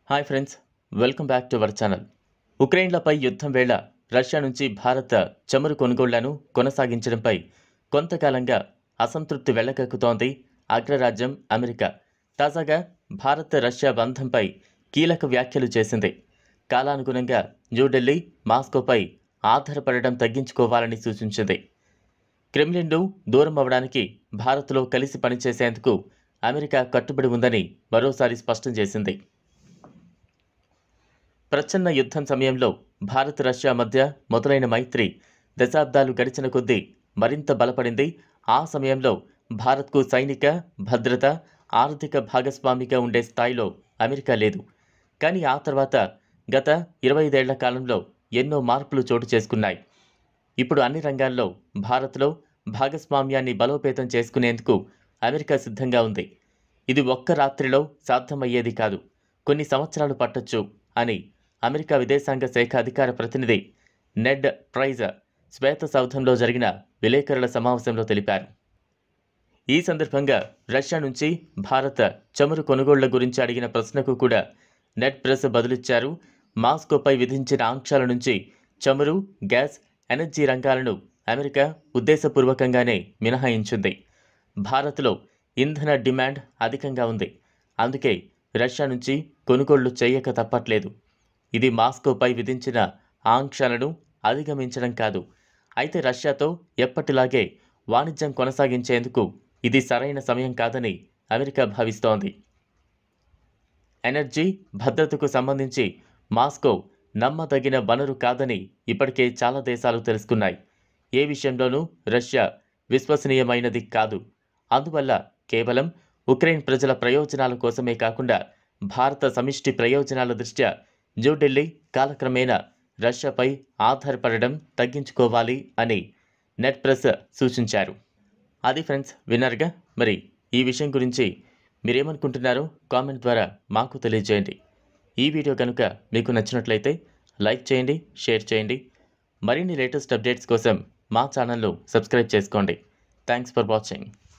hi friends welcome back to our channel ఉక్రెయిన్లపై యుద్ధం వేళ రష్యా నుంచి భారత్ చమురు కొనుగోళ్లను కొనసాగించడంపై కొంతకాలంగా అసంతృప్తి వెళ్లకెక్కుతోంది అగ్రరాజ్యం అమెరికా తాజాగా భారత్ రష్యా బంధంపై కీలక వ్యాఖ్యలు చేసింది కాలానుగుణంగా న్యూఢిల్లీ మాస్కోపై ఆధారపడడం తగ్గించుకోవాలని సూచించింది క్రెమ్లిన్ను దూరం అవ్వడానికి భారత్లో కలిసి పనిచేసేందుకు అమెరికా కట్టుబడి ఉందని మరోసారి స్పష్టం చేసింది ప్రచ్ఛన్న యుద్ధం సమయంలో భారత్ రష్యా మధ్య మొదలైన మైత్రి దశాబ్దాలు గడిచిన కొద్దీ మరింత బలపడింది ఆ సమయంలో భారత్కు సైనిక భద్రత ఆర్థిక భాగస్వామిగా ఉండే స్థాయిలో అమెరికా లేదు కానీ ఆ తర్వాత గత ఇరవై ఐదేళ్ల కాలంలో ఎన్నో మార్పులు చోటు చేసుకున్నాయి ఇప్పుడు అన్ని రంగాల్లో భారత్లో భాగస్వామ్యాన్ని బలోపేతం చేసుకునేందుకు అమెరికా సిద్ధంగా ఉంది ఇది ఒక్క రాత్రిలో సాధ్యమయ్యేది కాదు కొన్ని సంవత్సరాలు పట్టొచ్చు అని అమెరికా విదేశాంగ శాఖ అధికార ప్రతినిధి నెడ్ ప్రైజ్ శ్వేత సౌధంలో జరిగిన విలేకరుల సమావేశంలో తెలిపారు ఈ సందర్భంగా రష్యా నుంచి భారత్ చమురు కొనుగోళ్ల గురించి అడిగిన ప్రశ్నకు కూడా నెట్ ప్రెస్ బదులిచ్చారు మాస్కోపై విధించిన ఆంక్షల నుంచి చమురు గ్యాస్ ఎనర్జీ రంగాలను అమెరికా ఉద్దేశపూర్వకంగానే మినహాయించింది భారత్లో ఇంధన డిమాండ్ అధికంగా ఉంది అందుకే రష్యా నుంచి కొనుగోళ్లు చేయక తప్పట్లేదు ఇది మాస్కోపై విధించిన ఆంక్షలను అధిగమించడం కాదు అయితే రష్యాతో ఎప్పటిలాగే వాణిజ్యం కొనసాగించేందుకు ఇది సరైన సమయం కాదని అమెరికా భావిస్తోంది ఎనర్జీ భద్రతకు సంబంధించి మాస్కో నమ్మదగిన వనరు కాదని ఇప్పటికే చాలా దేశాలు తెలుసుకున్నాయి ఏ విషయంలోనూ రష్యా విశ్వసనీయమైనది కాదు అందువల్ల కేవలం ఉక్రెయిన్ ప్రజల ప్రయోజనాల కోసమే కాకుండా భారత సమిష్టి ప్రయోజనాల దృష్ట్యా న్యూఢిల్లీ కాలక్రమేణా రష్యాపై ఆధారపడడం తగ్గించుకోవాలి అని నెట్ ప్రెస్ సూచించారు అది ఫ్రెండ్స్ విన్నారుగా మరి ఈ విషయం గురించి మీరేమనుకుంటున్నారో కామెంట్ ద్వారా మాకు తెలియజేయండి ఈ వీడియో కనుక మీకు నచ్చినట్లయితే లైక్ చేయండి షేర్ చేయండి మరిన్ని లేటెస్ట్ అప్డేట్స్ కోసం మా ఛానల్ను సబ్స్క్రైబ్ చేసుకోండి థ్యాంక్స్ ఫర్ వాచింగ్